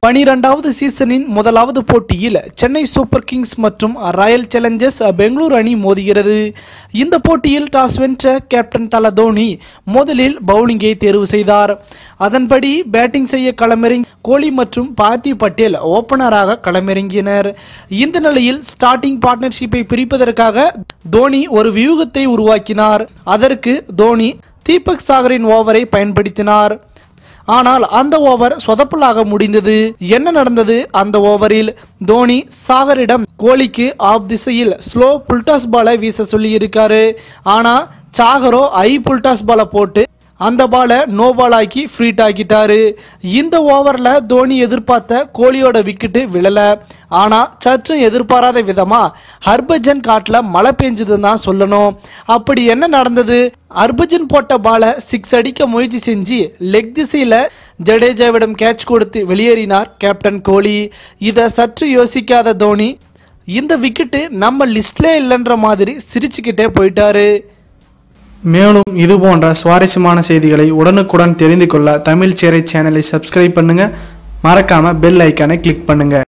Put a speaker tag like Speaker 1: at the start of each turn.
Speaker 1: பனிரெண்டாவது சீசனின் முதலாவது போட்டியில் சென்னை சூப்பர் கிங்ஸ் மற்றும் ராயல் சேலஞ்சர்ஸ் பெங்களூரு அணி மோதுகிறது இந்த போட்டியில் டாஸ் வென்ற கேப்டன் தல தோனி முதலில் பவுலிங்கை தேர்வு செய்தார் அதன்படி பேட்டிங் செய்ய களமிறங்கி கோலி மற்றும் பார்த்திவ் பட்டேல் ஓபனராக களமிறங்கினர் இந்த நிலையில் ஸ்டார்டிங் பார்ட்னர்ஷிப்பை பிரிப்பதற்காக தோனி ஒரு வியூகத்தை உருவாக்கினார் அதற்கு தோனி தீபக் சாகரின் ஓவரை பயன்படுத்தினார் ஆனால் அந்த ஓவர் சொதப்பலாக முடிந்தது என்ன நடந்தது அந்த ஓவரில் தோனி சாகரிடம் கோலிக்கு ஆப் திசையில் ஸ்லோ புல்டாஸ் பாலை வீச சொல்லி இருக்காரு ஆனா சாகரோ ஐ புல்டாஸ் பாலை போட்டு அந்த பாலை நோ பால் ஆக்கி ஃப்ரீட் ஆக்கிட்டாரு இந்த ஓவர்ல தோனி எதிர்பார்த்த கோலியோட விக்கெட்டு விழல ஆனா சற்றும் எதிர்பாராத விதமா ஹர்பஜன் காட்டுல மழை பெஞ்சதுன்னு தான் சொல்லணும் அப்படி என்ன நடந்தது ஹர்பஜன் போட்ட பாலை சிக்ஸ் அடிக்க முயற்சி செஞ்சு லெக் திசையில ஜடேஜாவிடம் கேட்ச் கொடுத்து வெளியேறினார் கேப்டன் கோலி இதை சற்று யோசிக்காத தோனி இந்த விக்கெட்டு நம்ம லிஸ்ட்லே இல்லைன்ற மாதிரி சிரிச்சுக்கிட்டே போயிட்டாரு
Speaker 2: மேலும் இது போன்ற சுவாரஸ்யமான செய்திகளை உடனுக்குடன் தெரிந்து கொள்ள தமிழ் சேரை சேனலை சப்ஸ்கிரைப் பண்ணுங்க மறக்காம பெல் ஐக்கானை கிளிக் பண்ணுங்க